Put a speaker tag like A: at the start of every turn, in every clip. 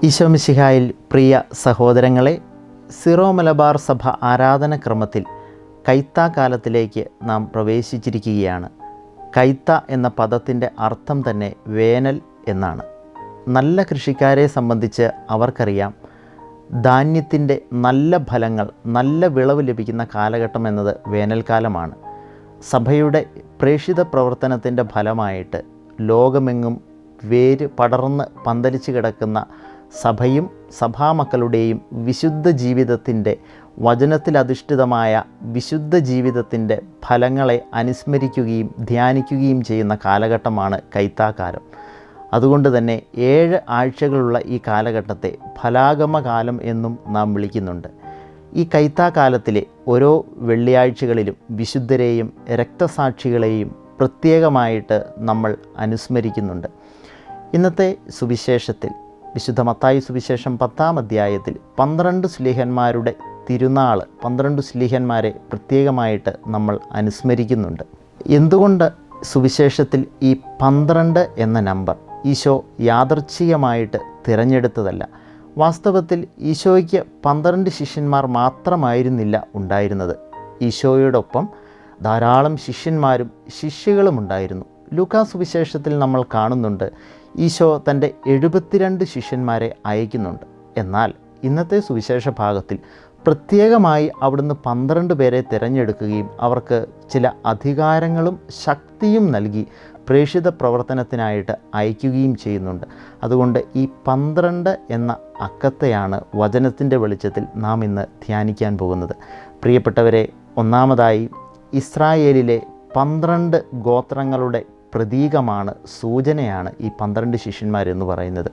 A: ഈശോമിശിഹായിൽ പ്രിയ സഹോദരങ്ങളെ സിറോ മലബാർ സഭ ആരാധനക്രമത്തിൽ കൈത്ത കാലത്തിലേക്ക് നാം പ്രവേശിച്ചിരിക്കുകയാണ് കൈത്ത എന്ന പദത്തിൻ്റെ അർത്ഥം തന്നെ വേനൽ എന്നാണ് നല്ല കൃഷിക്കാരെ സംബന്ധിച്ച് അവർക്കറിയാം ധാന്യത്തിൻ്റെ നല്ല ഫലങ്ങൾ നല്ല വിളവ് ലഭിക്കുന്ന കാലഘട്ടം എന്നത് വേനൽക്കാലമാണ് സഭയുടെ പ്രേക്ഷിത പ്രവർത്തനത്തിൻ്റെ ഫലമായിട്ട് ലോകമെങ്ങും വേര് പടർന്ന് പന്തലിച്ച് കിടക്കുന്ന സഭയും സഭാമക്കളുടെയും വിശുദ്ധ ജീവിതത്തിൻ്റെ വചനത്തിലധിഷ്ഠിതമായ വിശുദ്ധ ജീവിതത്തിൻ്റെ ഫലങ്ങളെ അനുസ്മരിക്കുകയും ധ്യാനിക്കുകയും ചെയ്യുന്ന കാലഘട്ടമാണ് കൈത്താക്കാലം അതുകൊണ്ട് തന്നെ ഏഴ് ആഴ്ചകളുള്ള ഈ കാലഘട്ടത്തെ ഫലാഗമകാലം എന്നും നാം വിളിക്കുന്നുണ്ട് ഈ കൈത്താക്കാലത്തിലെ ഓരോ വെള്ളിയാഴ്ചകളിലും വിശുദ്ധരെയും രക്തസാക്ഷികളെയും പ്രത്യേകമായിട്ട് നമ്മൾ അനുസ്മരിക്കുന്നുണ്ട് ഇന്നത്തെ സുവിശേഷത്തിൽ വിശുദ്ധ മത്തായി സുവിശേഷം പത്താം അധ്യായത്തിൽ പന്ത്രണ്ട് സ്ലീഹന്മാരുടെ തിരുനാൾ പന്ത്രണ്ട് സ്ലീഹന്മാരെ പ്രത്യേകമായിട്ട് നമ്മൾ അനുസ്മരിക്കുന്നുണ്ട് എന്തുകൊണ്ട് സുവിശേഷത്തിൽ ഈ പന്ത്രണ്ട് എന്ന നമ്പർ ഈശോ യാദർച്ഛികമായിട്ട് തിരഞ്ഞെടുത്തതല്ല വാസ്തവത്തിൽ ഈശോയ്ക്ക് പന്ത്രണ്ട് ശിഷ്യന്മാർ മാത്രമായിരുന്നില്ല ഉണ്ടായിരുന്നത് ഈശോയോടൊപ്പം ധാരാളം ശിഷ്യന്മാരും ശിഷ്യകളും ഉണ്ടായിരുന്നു ലൂക്കാസ് സുവിശേഷത്തിൽ നമ്മൾ കാണുന്നുണ്ട് ഈശോ തൻ്റെ എഴുപത്തിരണ്ട് ശിഷ്യന്മാരെ അയക്കുന്നുണ്ട് എന്നാൽ ഇന്നത്തെ സുവിശേഷ ഭാഗത്തിൽ പ്രത്യേകമായി അവിടുന്ന് പന്ത്രണ്ട് പേരെ തിരഞ്ഞെടുക്കുകയും അവർക്ക് ചില അധികാരങ്ങളും ശക്തിയും നൽകി പ്രേക്ഷിത പ്രവർത്തനത്തിനായിട്ട് അയക്കുകയും ചെയ്യുന്നുണ്ട് അതുകൊണ്ട് ഈ പന്ത്രണ്ട് എന്ന അക്കത്തെയാണ് വചനത്തിൻ്റെ വെളിച്ചത്തിൽ നാം ഇന്ന് ധ്യാനിക്കാൻ പോകുന്നത് പ്രിയപ്പെട്ടവരെ ഒന്നാമതായി ഇസ്രായേലിലെ പന്ത്രണ്ട് ഗോത്രങ്ങളുടെ പ്രതീകമാണ് സൂചനയാണ് ഈ പന്ത്രണ്ട് ശിഷ്യന്മാരെന്ന് പറയുന്നത്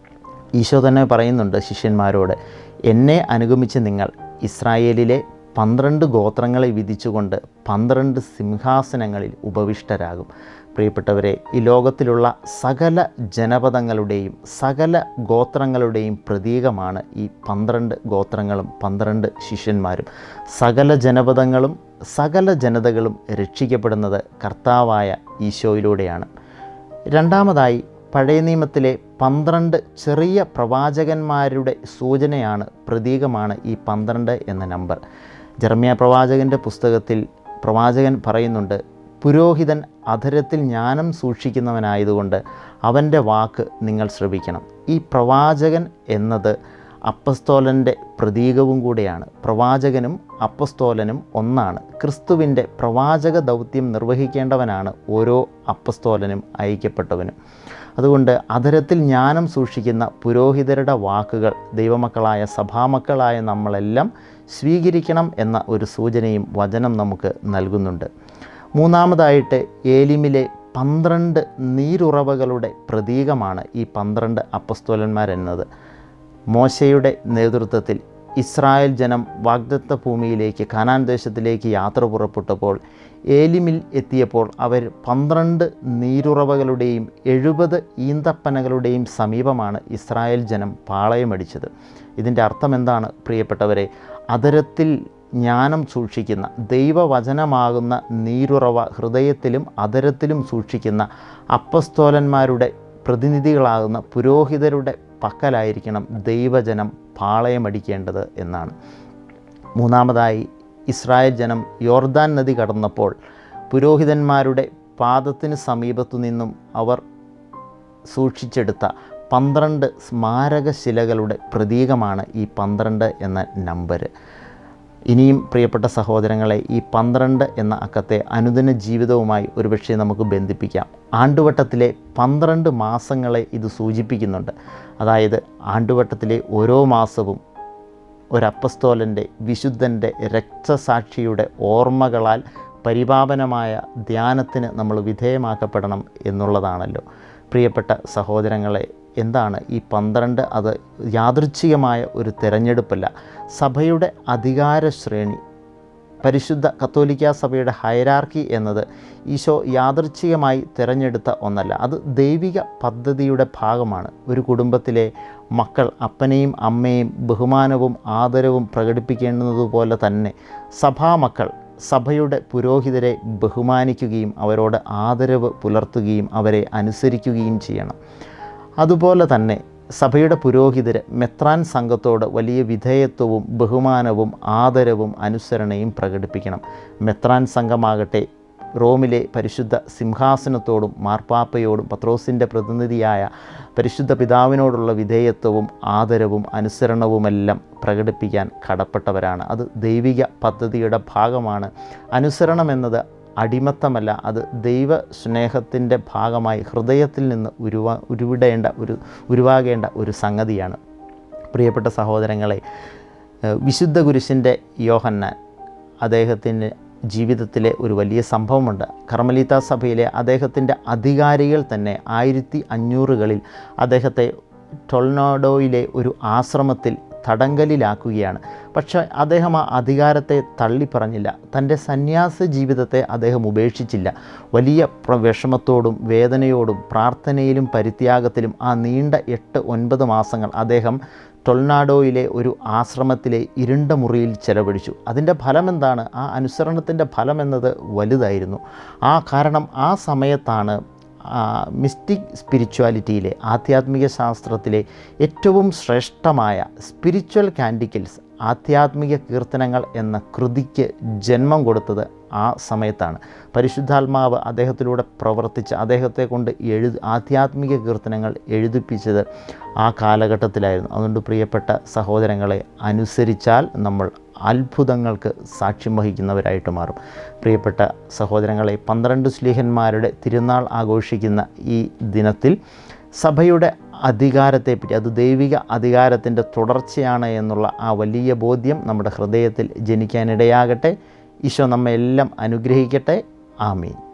A: ഈശോ തന്നെ പറയുന്നുണ്ട് ശിഷ്യന്മാരോട് എന്നെ അനുഗമിച്ച് നിങ്ങൾ ഇസ്രായേലിലെ പന്ത്രണ്ട് ഗോത്രങ്ങളെ വിധിച്ചുകൊണ്ട് പന്ത്രണ്ട് സിംഹാസനങ്ങളിൽ ഉപവിഷ്ടരാകും പ്രിയപ്പെട്ടവരെ ഈ ലോകത്തിലുള്ള സകല ജനപദങ്ങളുടെയും സകല ഗോത്രങ്ങളുടെയും പ്രതീകമാണ് ഈ പന്ത്രണ്ട് ഗോത്രങ്ങളും പന്ത്രണ്ട് ശിഷ്യന്മാരും സകല ജനപദങ്ങളും സകല ജനതകളും രക്ഷിക്കപ്പെടുന്നത് കർത്താവായ ഈശോയിലൂടെയാണ് രണ്ടാമതായി പഴയ നിയമത്തിലെ പന്ത്രണ്ട് ചെറിയ പ്രവാചകന്മാരുടെ സൂചനയാണ് പ്രതീകമാണ് ഈ പന്ത്രണ്ട് എന്ന നമ്പർ ജർമ്മിയ പ്രവാചകൻ്റെ പുസ്തകത്തിൽ പ്രവാചകൻ പറയുന്നുണ്ട് പുരോഹിതൻ അധരത്തിൽ ജ്ഞാനം സൂക്ഷിക്കുന്നവനായതുകൊണ്ട് അവൻ്റെ വാക്ക് നിങ്ങൾ ശ്രവിക്കണം ഈ പ്രവാചകൻ എന്നത് അപ്പസ്തോലൻ്റെ പ്രതീകവും കൂടെയാണ് പ്രവാചകനും അപ്പസ്തോലനും ഒന്നാണ് ക്രിസ്തുവിൻ്റെ പ്രവാചക ദൗത്യം നിർവഹിക്കേണ്ടവനാണ് ഓരോ അപ്പസ്തോലനും അയക്കപ്പെട്ടവനും അതുകൊണ്ട് അധരത്തിൽ ജ്ഞാനം സൂക്ഷിക്കുന്ന പുരോഹിതരുടെ വാക്കുകൾ ദൈവമക്കളായ സഭാമക്കളായ നമ്മളെല്ലാം സ്വീകരിക്കണം എന്ന ഒരു സൂചനയും വചനം നമുക്ക് നൽകുന്നുണ്ട് മൂന്നാമതായിട്ട് ഏലിമിലെ പന്ത്രണ്ട് നീരുറവകളുടെ പ്രതീകമാണ് ഈ പന്ത്രണ്ട് അപ്പസ്തോലന്മാരെന്നത് മോശയുടെ നേതൃത്വത്തിൽ ഇസ്രായേൽ ജനം വാഗ്ദത്ത ഭൂമിയിലേക്ക് കനാൻ ദേശത്തിലേക്ക് യാത്ര പുറപ്പെട്ടപ്പോൾ ഏലിമിൽ എത്തിയപ്പോൾ അവർ പന്ത്രണ്ട് നീരുറവകളുടെയും എഴുപത് ഈന്തപ്പനകളുടെയും സമീപമാണ് ഇസ്രായേൽ ജനം പാളയമടിച്ചത് ഇതിൻ്റെ അർത്ഥം എന്താണ് പ്രിയപ്പെട്ടവരെ അതരത്തിൽ ജ്ഞാനം സൂക്ഷിക്കുന്ന ദൈവവചനമാകുന്ന നീരുറവ ഹൃദയത്തിലും അതരത്തിലും സൂക്ഷിക്കുന്ന അപ്പസ്തോലന്മാരുടെ പ്രതിനിധികളാകുന്ന പുരോഹിതരുടെ പക്കലായിരിക്കണം ദൈവജനം പാളയമടിക്കേണ്ടത് എന്നാണ് മൂന്നാമതായി ഇസ്രായേൽ ജനം യോർദാൻ നദി കടന്നപ്പോൾ പുരോഹിതന്മാരുടെ പാദത്തിന് സമീപത്തു നിന്നും അവർ സൂക്ഷിച്ചെടുത്ത പന്ത്രണ്ട് സ്മാരകശിലകളുടെ പ്രതീകമാണ് ഈ പന്ത്രണ്ട് എന്ന നമ്പർ ഇനിയും പ്രിയപ്പെട്ട സഹോദരങ്ങളെ ഈ പന്ത്രണ്ട് എന്ന അക്കത്തെ അനുദിന ജീവിതവുമായി ഒരുപക്ഷെ നമുക്ക് ബന്ധിപ്പിക്കാം ആണ്ടുവട്ടത്തിലെ പന്ത്രണ്ട് മാസങ്ങളെ ഇത് സൂചിപ്പിക്കുന്നുണ്ട് അതായത് ആണ്ടുവട്ടത്തിലെ ഓരോ മാസവും ഒരപ്പസ്തോലൻ്റെ വിശുദ്ധൻ്റെ രക്തസാക്ഷിയുടെ ഓർമ്മകളാൽ പരിപാവനമായ ധ്യാനത്തിന് നമ്മൾ വിധേയമാക്കപ്പെടണം എന്നുള്ളതാണല്ലോ പ്രിയപ്പെട്ട സഹോദരങ്ങളെ എന്താണ് ഈ പന്ത്രണ്ട് അത് യാദൃച്ഛികമായ ഒരു തിരഞ്ഞെടുപ്പല്ല സഭയുടെ അധികാര ശ്രേണി പരിശുദ്ധ കത്തോലിക്ക സഭയുടെ ഹൈരാർക്കി എന്നത് ഈശോ യാദൃച്ഛികമായി തിരഞ്ഞെടുത്ത ഒന്നല്ല അത് ദൈവിക പദ്ധതിയുടെ ഭാഗമാണ് ഒരു കുടുംബത്തിലെ മക്കൾ അപ്പനെയും അമ്മയും ബഹുമാനവും ആദരവും പ്രകടിപ്പിക്കേണ്ടതുപോലെ തന്നെ സഭാമക്കൾ സഭയുടെ പുരോഹിതരെ ബഹുമാനിക്കുകയും അവരോട് ആദരവ് പുലർത്തുകയും അവരെ അനുസരിക്കുകയും ചെയ്യണം അതുപോലെ തന്നെ സഭയുടെ പുരോഹിതർ മെത്രാൻ സംഘത്തോട് വലിയ വിധേയത്വവും ബഹുമാനവും ആദരവും അനുസരണയും പ്രകടിപ്പിക്കണം മെത്രാൻ സംഘമാകട്ടെ റോമിലെ പരിശുദ്ധ സിംഹാസനത്തോടും മാർപ്പാപ്പയോടും പത്രോസിൻ്റെ പ്രതിനിധിയായ പരിശുദ്ധ പിതാവിനോടുള്ള വിധേയത്വവും ആദരവും അനുസരണവുമെല്ലാം പ്രകടിപ്പിക്കാൻ കടപ്പെട്ടവരാണ് അത് ദൈവിക പദ്ധതിയുടെ ഭാഗമാണ് അനുസരണം എന്നത് അടിമത്തമല്ല അത് ദൈവ സ്നേഹത്തിൻ്റെ ഭാഗമായി ഹൃദയത്തിൽ നിന്ന് ഉരുവാ ഉരുവിടേണ്ട ഒരു ഉരുവാകേണ്ട ഒരു സംഗതിയാണ് പ്രിയപ്പെട്ട സഹോദരങ്ങളെ ഏഹ് വിശുദ്ധ കുരിശിൻ്റെ യോഹന്നാൻ അദ്ദേഹത്തിന് ജീവിതത്തിലെ ഒരു വലിയ സംഭവമുണ്ട് കർമ്മലീത്ത സഭയിലെ അദ്ദേഹത്തിൻ്റെ അധികാരികൾ തന്നെ ആയിരത്തി അഞ്ഞൂറുകളിൽ അദ്ദേഹത്തെ ടൊൾനാഡോയിലെ ഒരു ആശ്രമത്തിൽ തടങ്കലിലാക്കുകയാണ് പക്ഷേ അദ്ദേഹം ആ അധികാരത്തെ തള്ളിപ്പറഞ്ഞില്ല തൻ്റെ സന്യാസ ജീവിതത്തെ അദ്ദേഹം ഉപേക്ഷിച്ചില്ല വലിയ പ്ര- വിഷമത്തോടും വേദനയോടും പ്രാർത്ഥനയിലും പരിത്യാഗത്തിലും ആ നീണ്ട എട്ട് ഒൻപത് മാസങ്ങൾ അദ്ദേഹം ടൊൾനാഡോയിലെ ഒരു ആശ്രമത്തിലെ ഇരുണ്ട മുറിയിൽ ചെലവഴിച്ചു അതിൻ്റെ ഫലം എന്താണ് ആ അനുസരണത്തിൻ്റെ ഫലം എന്നത് വലുതായിരുന്നു ആ കാരണം ആ സമയത്താണ് മിസ്റ്റിക് സ്പിരിച്വാലിറ്റിയിലെ ആധ്യാത്മിക ശാസ്ത്രത്തിലെ ഏറ്റവും ശ്രേഷ്ഠമായ സ്പിരിച്വൽ കാൻഡിക്കൽസ് ആധ്യാത്മിക കീർത്തനങ്ങൾ എന്ന കൃതിക്ക് ജന്മം കൊടുത്തത് ആ സമയത്താണ് പരിശുദ്ധാത്മാവ് അദ്ദേഹത്തിലൂടെ പ്രവർത്തിച്ച് അദ്ദേഹത്തെ കൊണ്ട് എഴുതി ആധ്യാത്മിക കീർത്തനങ്ങൾ എഴുതിപ്പിച്ചത് ആ കാലഘട്ടത്തിലായിരുന്നു അതുകൊണ്ട് പ്രിയപ്പെട്ട സഹോദരങ്ങളെ അനുസരിച്ചാൽ നമ്മൾ അത്ഭുതങ്ങൾക്ക് സാക്ഷ്യം വഹിക്കുന്നവരായിട്ട് മാറും പ്രിയപ്പെട്ട സഹോദരങ്ങളെ പന്ത്രണ്ട് സ്ലീഹന്മാരുടെ തിരുനാൾ ആഘോഷിക്കുന്ന ഈ ദിനത്തിൽ സഭയുടെ അധികാരത്തെപ്പറ്റി അത് ദൈവിക അധികാരത്തിൻ്റെ തുടർച്ചയാണ് എന്നുള്ള ആ വലിയ ബോധ്യം നമ്മുടെ ഹൃദയത്തിൽ ജനിക്കാനിടയാകട്ടെ ഈശോ നമ്മെ എല്ലാം അനുഗ്രഹിക്കട്ടെ ആമീൻ